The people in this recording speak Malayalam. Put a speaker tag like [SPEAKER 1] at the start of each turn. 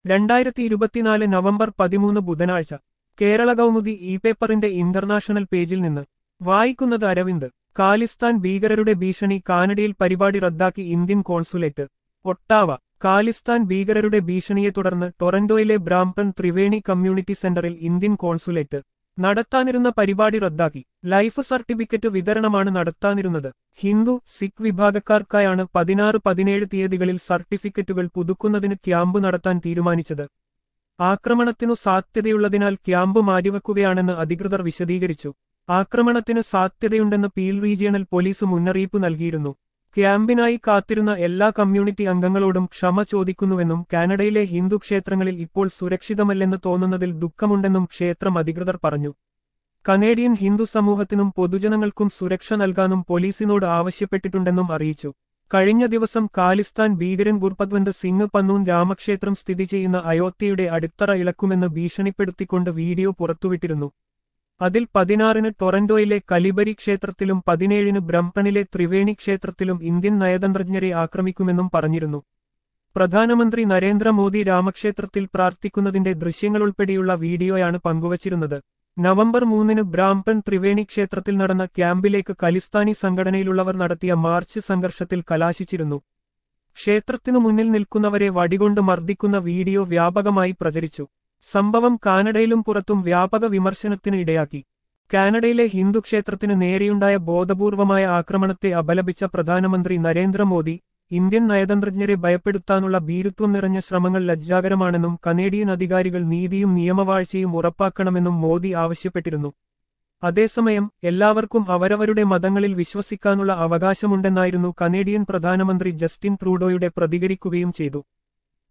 [SPEAKER 1] രണ്ടായിരത്തി ഇരുപത്തിനാല് നവംബർ പതിമൂന്ന് ബുധനാഴ്ച കേരള കൗമുദി ഇ പേപ്പറിന്റെ ഇന്റർനാഷണൽ പേജിൽ നിന്ന് വായിക്കുന്നത് അരവിന്ദ് കാലിസ്ഥാൻ ഭീകരരുടെ ഭീഷണി കാനഡയിൽ പരിപാടി റദ്ദാക്കി ഇന്ത്യൻ കോൺസുലേറ്റ് ഒട്ടാവ കാലിസ്ഥാൻ ഭീകരരുടെ ഭീഷണിയെ തുടർന്ന് ടൊറന്റോയിലെ ബ്രാംപൺ ത്രിവേണി കമ്മ്യൂണിറ്റി സെന്ററിൽ ഇന്ത്യൻ കോൺസുലേറ്റ് നടത്താനിരുന്ന പരിപാടി റദ്ദാക്കി ലൈഫ് സർട്ടിഫിക്കറ്റ് വിതരണമാണ് നടത്താനിരുന്നത് ഹിന്ദു സിഖ് വിഭാഗക്കാർക്കായാണ് പതിനാറ് പതിനേഴ് തീയതികളിൽ സർട്ടിഫിക്കറ്റുകൾ പുതുക്കുന്നതിന് ക്യാമ്പ് നടത്താൻ തീരുമാനിച്ചത് ആക്രമണത്തിനു സാധ്യതയുള്ളതിനാൽ ക്യാമ്പ് മാറ്റിവെക്കുകയാണെന്ന് അധികൃതർ വിശദീകരിച്ചു ആക്രമണത്തിന് സാധ്യതയുണ്ടെന്ന് പീൽ റീജിയണൽ പോലീസ് മുന്നറിയിപ്പ് നൽകിയിരുന്നു ക്യാമ്പിനായി കാത്തിരുന്ന എല്ലാ കമ്മ്യൂണിറ്റി അംഗങ്ങളോടും ക്ഷമ ചോദിക്കുന്നുവെന്നും കാനഡയിലെ ഹിന്ദു ക്ഷേത്രങ്ങളിൽ ഇപ്പോൾ സുരക്ഷിതമല്ലെന്ന് തോന്നുന്നതിൽ ദുഃഖമുണ്ടെന്നും ക്ഷേത്രം അധികൃതർ പറഞ്ഞു കനേഡിയൻ ഹിന്ദു സമൂഹത്തിനും പൊതുജനങ്ങൾക്കും സുരക്ഷ നൽകാനും പോലീസിനോട് ആവശ്യപ്പെട്ടിട്ടുണ്ടെന്നും അറിയിച്ചു കഴിഞ്ഞ ദിവസം കാലിസ്ഥാൻ ഭീകരൻ ഗുർപത്വന്ത് സിംഗ് പന്നൂൻ രാമക്ഷേത്രം സ്ഥിതി ചെയ്യുന്ന അയോധ്യയുടെ അടിത്തറ ഇളക്കുമെന്ന് ഭീഷണിപ്പെടുത്തിക്കൊണ്ട് വീഡിയോ പുറത്തുവിട്ടിരുന്നു അതിൽ പതിനാറിന് ടൊറന്റോയിലെ കലിബരി ക്ഷേത്രത്തിലും പതിനേഴിന് ബ്രംപണിലെ ത്രിവേണി ക്ഷേത്രത്തിലും ഇന്ത്യൻ നയതന്ത്രജ്ഞരെ ആക്രമിക്കുമെന്നും പറഞ്ഞിരുന്നു പ്രധാനമന്ത്രി നരേന്ദ്രമോദി രാമക്ഷേത്രത്തിൽ പ്രാർത്ഥിക്കുന്നതിന്റെ ദൃശ്യങ്ങളുൾപ്പെടെയുള്ള വീഡിയോയാണ് പങ്കുവച്ചിരുന്നത് നവംബർ മൂന്നിന് ബ്രാംപൺ ത്രിവേണി ക്ഷേത്രത്തിൽ നടന്ന ക്യാമ്പിലേക്ക് ഖലിസ്ഥാനി സംഘടനയിലുള്ളവർ നടത്തിയ മാർച്ച് സംഘർഷത്തിൽ കലാശിച്ചിരുന്നു ക്ഷേത്രത്തിനു മുന്നിൽ നിൽക്കുന്നവരെ വടികൊണ്ട് മർദ്ദിക്കുന്ന വീഡിയോ വ്യാപകമായി പ്രചരിച്ചു സംഭവം കാനഡയിലും പുറത്തും വ്യാപക വിമർശനത്തിന് ഇടയാക്കി കാനഡയിലെ ഹിന്ദു ക്ഷേത്രത്തിന് നേരെയുണ്ടായ ബോധപൂർവമായ ആക്രമണത്തെ അപലപിച്ച പ്രധാനമന്ത്രി നരേന്ദ്രമോദി ഇന്ത്യൻ നയതന്ത്രജ്ഞരെ ഭയപ്പെടുത്താനുള്ള ഭീരുത്വം നിറഞ്ഞ ശ്രമങ്ങൾ ലജ്ജാകരമാണെന്നും കനേഡിയൻ അധികാരികൾ നീതിയും നിയമവാഴ്ചയും ഉറപ്പാക്കണമെന്നും മോദി ആവശ്യപ്പെട്ടിരുന്നു അതേസമയം എല്ലാവർക്കും അവരവരുടെ മതങ്ങളിൽ വിശ്വസിക്കാനുള്ള അവകാശമുണ്ടെന്നായിരുന്നു കനേഡിയൻ പ്രധാനമന്ത്രി ജസ്റ്റിൻ ട്രൂഡോയുടെ പ്രതികരിക്കുകയും ചെയ്തു